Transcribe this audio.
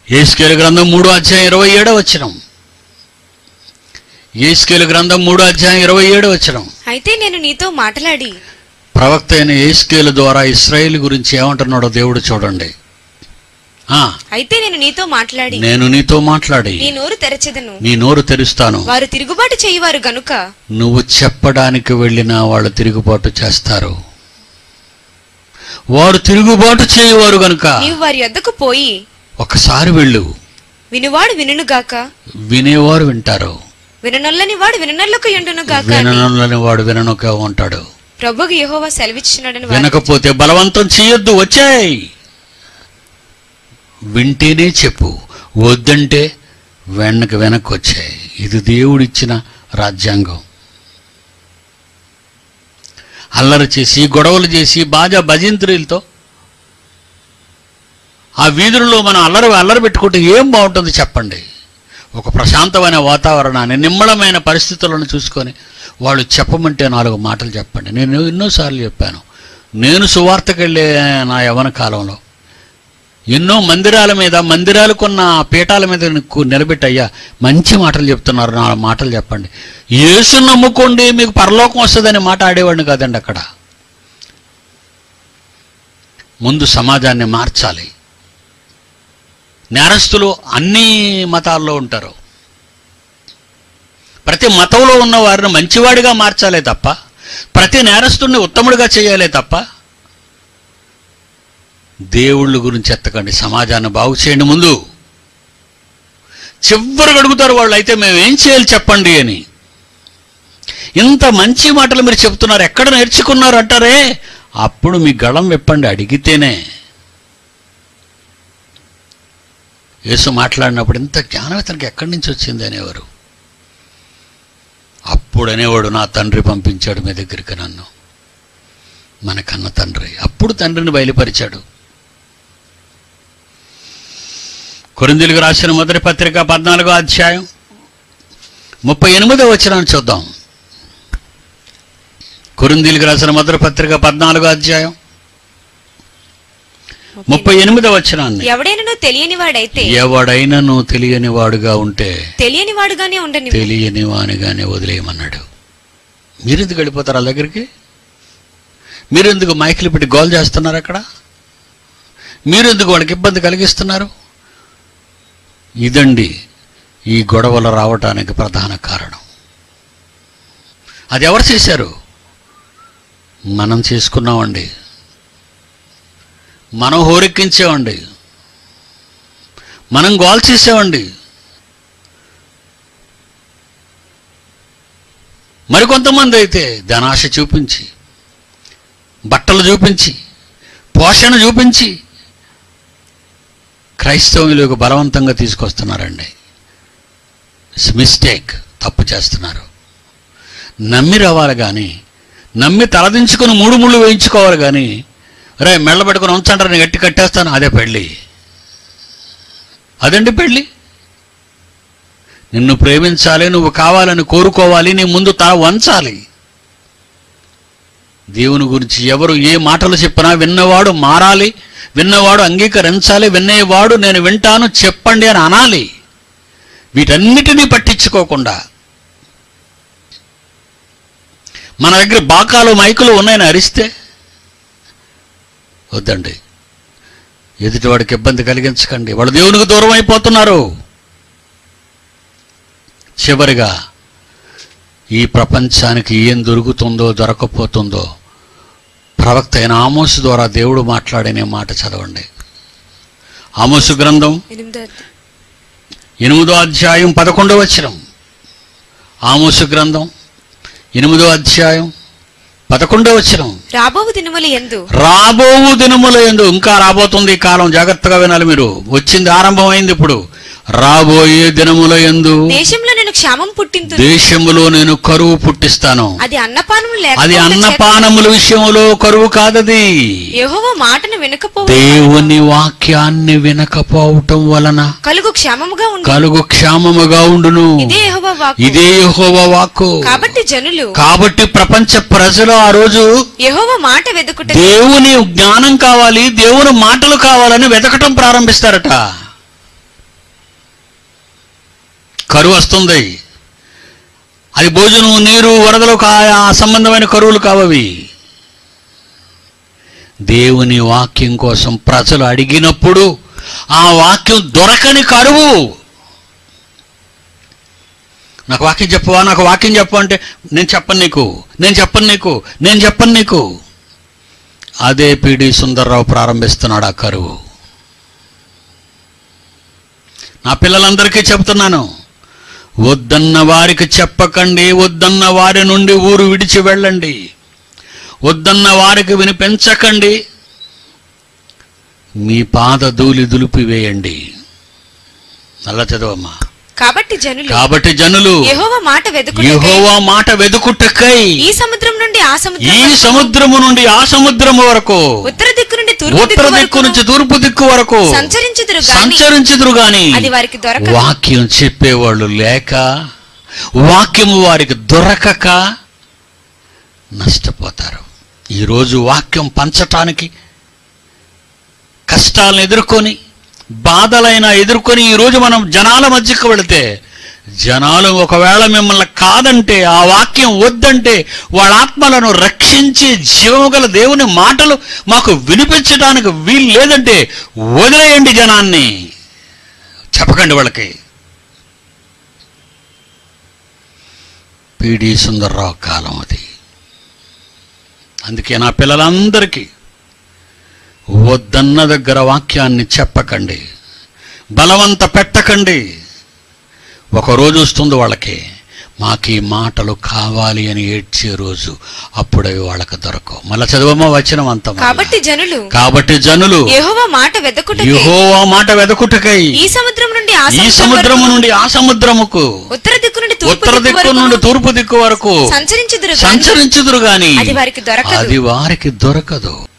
ఏస్కేలు గ్రంథం మూడో అధ్యాయం ఇరవై ఏడో వచ్చినం ఏస్కేలు గ్రంథం మూడో అధ్యాయం ఇరవై ఏడో వచ్చినం అయితే నేను నీతో మాట్లాడి ప్రవక్త అయిన ఏస్కేలు ద్వారా ఇస్రాయేల్ గురించి ఏమంటున్నాడో దేవుడు చూడండి ఆ అయితే నేను నీతో మాట్లాడి నేను నీతో మాట్లాడి నీ నోరు తెరచెదను నీ నోరు తెరుస్తాను వారు తిరుగుబాటు చేయువారు గనుక నువ్వు చెప్పడానికి వెళ్ళిన వాళ్ళు తిరుగుబాటు చేస్తారు వారు తిరుగుబాటు చేయవారు గనుక నీవు వారి యొద్దకు పోయి ఒకసారి వెళ్ళు వినువాడు వినుగాక వినేవారు వింటారు విననొల్లని వాడు విననొల్లకు ఎండునుగాక అని విననులని వాడు విననుగా ఉంటాడు ప్రభుకు యెహోవా సెలవిచ్చినాడని వారు వినకపోతే బలవంతం చేయొద్దు వచ్చాయి వింటేనే చెప్పు వద్దంటే వెనక్కి వెనక్కి వచ్చాయి ఇది దేవుడిచ్చిన రాజ్యాంగం అల్లరి చేసి గొడవలు చేసి బాజా భజంత్రీలతో ఆ వీధుల్లో మనం అల్లరి అల్లరి పెట్టుకుంటే ఏం బాగుంటుంది చెప్పండి ఒక ప్రశాంతమైన వాతావరణాన్ని నిమ్మళమైన పరిస్థితులను చూసుకొని వాళ్ళు చెప్పమంటే నాలుగు మాటలు చెప్పండి నేను ఎన్నోసార్లు చెప్పాను నేను సువార్తకు వెళ్ళే నా యవన కాలంలో ఎన్నో మందిరాల మీద మందిరాలకున్న పీఠాల మీద నీకు నిలబెట్టయ్యా మంచి మాటలు చెప్తున్నారు నా మాటలు చెప్పండి యేసు నమ్ముకోండి మీకు పరలోకం వస్తుందని మాట ఆడేవాడిని కాదండి అక్కడ ముందు సమాజాన్ని మార్చాలి నేరస్తులు అన్ని మతాల్లో ఉంటారు ప్రతి మతంలో ఉన్న వారిని మంచివాడిగా మార్చాలే తప్ప ప్రతి నేరస్తుడిని ఉత్తముడిగా చేయాలే తప్ప దేవుళ్ళ గురించి ఎత్తకండి సమాజాన్ని బాగు చేయండి ముందు చివరికి అడుగుతారు వాళ్ళు అయితే మేము ఏం చేయాలి చెప్పండి అని ఇంత మంచి మాటలు మీరు చెప్తున్నారు ఎక్కడ నేర్చుకున్నారు అంటారే అప్పుడు మీ గళం విప్పండి అడిగితేనే యేసు మాట్లాడినప్పుడు ఇంత జ్ఞానం ఇతనికి ఎక్కడి నుంచి వచ్చింది అనేవారు అప్పుడు అనేవాడు నా తండ్రి పంపించాడు మీ దగ్గరికి నన్ను మన కన్న తండ్రి అప్పుడు తండ్రిని బయలుపరిచాడు కొరిందులకు రాసిన మొదటి పత్రిక పద్నాలుగో అధ్యాయం ముప్పై ఎనిమిదో వచ్చినాన్ని చూద్దాం కొరిందీలకు రాసిన మొదటి పత్రిక పద్నాలుగో అధ్యాయం ముప్పై ఎనిమిదో వచ్చినాన్ని ఎవడైనను తెలియని వాడైతే ఎవడైనను తెలియని వాడుగా ఉంటే తెలియని వాడుగానే ఉండని తెలియని వానిగానే వదిలేయమన్నాడు మీరెందుకు వెళ్ళిపోతారు వాళ్ళ దగ్గరికి మీరెందుకు మైకులు పెట్టి గోల్ చేస్తున్నారు అక్కడ మీరెందుకు వాళ్ళకి ఇబ్బంది కలిగిస్తున్నారు ఇదండి ఈ గొడవలు రావటానికి ప్రధాన కారణం అది ఎవరు చేశారు మనం చేసుకున్నామండి మనం హోరెక్కించామండి మనం గోల్ చేసామండి మరికొంతమంది అయితే ధనాశ చూపించి బట్టలు చూపించి పోషణ చూపించి క్రైస్తవులకు బలవంతంగా తీసుకొస్తున్నారండి ఇట్స్ మిస్టేక్ తప్పు చేస్తున్నారు నమ్మి రావాలి కానీ నమ్మి తలదించుకుని మూడు ముళ్ళు వేయించుకోవాలి కానీ రే మెళ్ళ పెట్టుకుని ఉంచంటారు నేను గట్టి కట్టేస్తాను అదే పెళ్ళి అదండి పెళ్ళి నిన్ను ప్రేమించాలి నువ్వు కావాలని కోరుకోవాలి నీ ముందు తల వంచాలి దేవుని గురించి ఎవరు ఏ మాటలు చెప్పినా విన్నవాడు మారాలి విన్నవాడు అంగీకరించాలి వినేవాడు నేను వింటాను చెప్పండి అని అనాలి వీటన్నిటినీ పట్టించుకోకుండా మన దగ్గర బాకాలు మైకులు ఉన్నాయని అరిస్తే వద్దండి ఎదుటివాడికి ఇబ్బంది కలిగించకండి వాళ్ళు దేవునికి దూరం అయిపోతున్నారు చివరిగా ఈ ప్రపంచానికి ఏం దొరుకుతుందో దొరకపోతుందో ప్రవక్త అయిన ఆమోసు ద్వారా దేవుడు మాట్లాడిన మాట చదవండి ఆమోసు గ్రంథం ఎనిమిదో ఎనిమిదో అధ్యాయం పదకొండవ వచనం ఆమోసు గ్రంథం ఎనిమిదో అధ్యాయం పదకొండవ వచనం రాబోవు దినములు ఎందు రాబోవు దినముల ఎందు ఇంకా రాబోతుంది ఈ కాలం జాగ్రత్తగా వినాలి మీరు వచ్చింది ఆరంభమైంది ఇప్పుడు రాబోయే దినముల ఎందు దేశంలో నేను క్షామం పుట్టింతు దేశములో నేను కరువు పుట్టిస్తాను అది అన్నపానం అది లేక అన్నపానముల విషయంలో కరువు కాదది యెహోవా మాటను వినకపో దేవుని వాక్యాన్ని వినకపోవటం వలన కలుగు క్షేమముగా ఉండు కలుగు క్షేమముగా ఉండును ఇదే యెహోవా వాక్కు ఇదే యెహోవా వాక్కు కాబట్టి జనులు కాబట్టి ప్రపంచ ప్రజలు ఆ రోజు యెహోవా మాట వెదుకుట దేవుని జ్ఞానం కావాలి దేవుని మాటలు కావాలని వెతకటం ప్రారంభిస్తారట కరువు వస్తుంది అది భోజనం నీరు వరదలు కా ఆ సంబంధమైన కరువులు కావవి దేవుని వాక్యం కోసం ప్రజలు అడిగినప్పుడు ఆ వాక్యం దొరకని కరువు నాకు వాక్యం చెప్పవా నాకు వాక్యం చెప్పు అంటే నేను చెప్పను నీకు నేను చెప్పను నీకు నేను చెప్పను నీకు అదే పిడి సుందర్రావు ప్రారంభిస్తున్నాడు ఆ కరువు నా పిల్లలందరికీ చెప్తున్నాను వద్దన్న వారికి చెప్పకండి వద్దన్న వారి నుండి ఊరు విడిచి వెళ్ళండి వద్దన్న వారికి వినిపించకండి మీ పాద ధూళి దులిపివేయండి అలా చదవమ్మా కాబట్టి జనులు కాబట్టి జనులు యెహోవా మాట వెదుకుటకై యెహోవా మాట వెదుకుటకై ఈ సముద్రం నుండి ఆ సముద్రం ఈ వరకు, సముద్రము నుండి ఆ సముద్రము వరకు ఉత్తర దిక్కు నుండి తూర్పు ఉత్తర దిక్కు దిక్కు వరకు నుంచి తూర్పు దిక్కు వరకు సంచరించుదురు గాని సంచరించుదురు గాని అది వారికి దొరకదు వాక్యం చెప్పేవాళ్ళు లేక వాక్యము వారికి దొరకక నష్టపోతారు ఈరోజు వాక్యం పంచటానికి కష్టాలను ఎదుర్కొని బాధలైనా ఎదుర్కొని ఈరోజు మనం జనాల మధ్యకు వెళితే జనాలు ఒకవేళ మిమ్మల్ని కాదంటే ఆ వాక్యం వద్దంటే వాళ్ళ ఆత్మలను రక్షించి జీవము గల దేవుని మాటలు మాకు వినిపించడానికి వీలు లేదంటే వదిలేయండి జనాన్ని చెప్పకండి వాళ్ళకి పిడి సుందర్రావు కాలం అది అందుకే నా పిల్లలందరికీ వద్దన్న దగ్గర వాక్యాన్ని చెప్పకండి బలవంత పెట్టకండి ఒక రోజు వస్తుంది వాళ్ళకి మాకు ఈ మాటలు కావాలి అని ఏడ్చే రోజు అప్పుడు అవి వాళ్ళకి దొరకవు మళ్ళా చదవమా వచ్చిన అంత కాబట్టి జనులు కాబట్టి జనులు యెహోవా మాట వెదుకుటకై యెహోవా మాట వెదకుటకై ఈ సముద్రం నుండి ఆ ఈ సముద్రం సముద్రము వరకు, నుండి ఆ సముద్రముకు ఉత్తర దిక్కు నుండి తూర్పు ఉత్తర దిక్కు దిక్కు నుండి వరకు తూర్పు దిక్కు వరకు సంచరించుదురు గాని సంచరించుదురు గాని అది వారికి దొరకదు అది వారికి దొరకదు